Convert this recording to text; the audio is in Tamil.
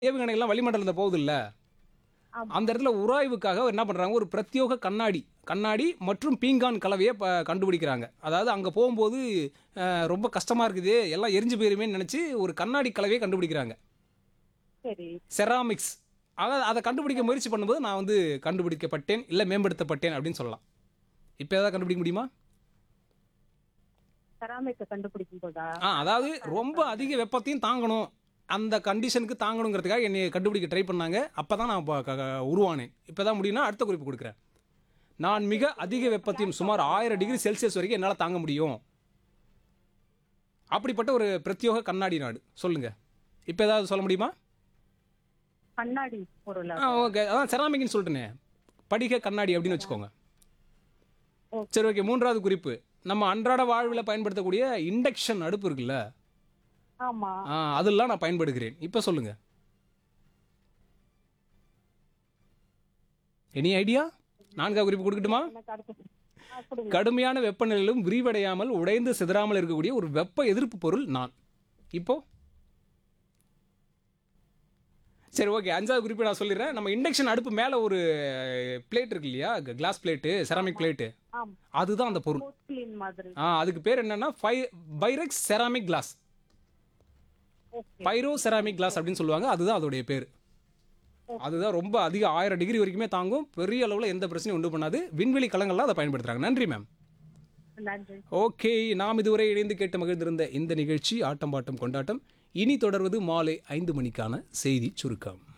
ஏவுகணைகள்லாம் வளிமண்டலத்தில் போகுது இல்ல ஆமா. அந்த இடத்துல உராய்வுக்காக என்ன பண்றாங்க ஒரு பிரத்யோக கண்ணாடி கண்ணாடி மற்றும் பீங்கான் கலவையை ப கண்டுபிடிக்கிறாங்க அதாவது அங்கே போகும்போது அஹ், ரொம்ப கஷ்டமா இருக்குது எல்லாம் எரிஞ்சு போயிருமேன்னு நினச்சி ஒரு கண்ணாடி கலவையை கண்டுபிடிக்கிறாங்க சரி செராமிக்ஸ் அதை அதை கண்டுபிடிக்க முயற்சி பண்ணும்போது நான் வந்து கண்டுபிடிக்கப்பட்டேன் இல்லை மேம்படுத்தப்பட்டேன் அப்படின்னு சொல்லலாம் இப்போ ஏதாவது கண்டுபிடிக்க முடியுமா செராமிக்க கண்டுபிடிக்கும் போதா ஆ அதாவது ரொம்ப அதிக வெப்பத்தையும் தாங்கணும் அந்த கண்டிஷனுக்கு தாங்கணுங்கிறதுக்காக என்னை கண்டுபிடிக்க ட்ரை பண்ணாங்க அப்போ தான் நான் ப- க- க- உருவானேன் இப்போ தான் முடியும்னா அடுத்த குறிப்பு கொடுக்குறேன் நான் மிக அதிக வெப்பத்தையும் சுமார் ஆயிரம் டிகிரி செல்சியஸ் வரைக்கும் என்னால் தாங்க முடியும் அப்படிப்பட்ட ஒரு பிரத்யோக கண்ணாடி நாடு சொல்லுங்க இப்போ ஏதாவது சொல்ல முடியுமா கண்ணாடி பொருளா ஆ ஓகே அதான் செராமிக்னு சொல்லிட்டேனே படிக கண்ணாடி அப்படின்னு வச்சுக்கோங்க ஓகே. சரி ஓகே மூன்றாவது குறிப்பு நம்ம அன்றாட வாழ்வில் பயன்படுத்தக்கூடிய இண்டக்ஷன் அடுப்பு இருக்குல்ல ஆமா ஆ அதெல்லாம் நான் பயன்படுகிறேன் இப்போ சொல்லுங்க எனி ஐடியா நான்காவது குறிப்பு கொடுக்கட்டுமா எனக்கு அடுத்து ஆ, கொடுங்க கடுமையான வெப்பநிலையிலும் விரிவடையாமல் உடைந்து சிதறாமல் இருக்கக்கூடிய ஒரு வெப்ப எதிர்ப்பு பொருள் நான் இப்போ சரி ஓகே அஞ்சாவது குறிப்பு நான் சொல்லிடுறேன் நம்ம இண்டக்ஷன் அடுப்பு மேலே ஒரு பிளேட் இருக்கு இல்லையா கிளாஸ் பிளேட்டு செராமிக் பிளேட்டு ஆமா அதுதான் அந்த பொருள் போஸ்ட்லின் மாதிரி ஆ அதுக்கு பேர் என்னன்னா ஃபை pyrex ceramic glass okay pyro ceramic glass அப்படின்னு சொல்லுவாங்க அதுதான் அதோடைய பேர் அதுதான் ரொம்ப அதிக ஆயிரம் டிகிரி வரைக்குமே தாங்கும் பெரிய அளவில் எந்த பிரச்சனையும் உண்டு பண்ணாது விண்வெளி கலங்கள்லாம் அதை பயன்படுத்துறாங்க நன்றி மேம் நன்றி ஓகே நாம் இதுவரை இணைந்து கேட்டு மகிழ்ந்திருந்த இந்த நிகழ்ச்சி ஆட்டம் பாட்டம் கொண்டாட்டம் இனி தொடர்வது மாலை ஐந்து மணிக்கான செய்தி சுருக்கம்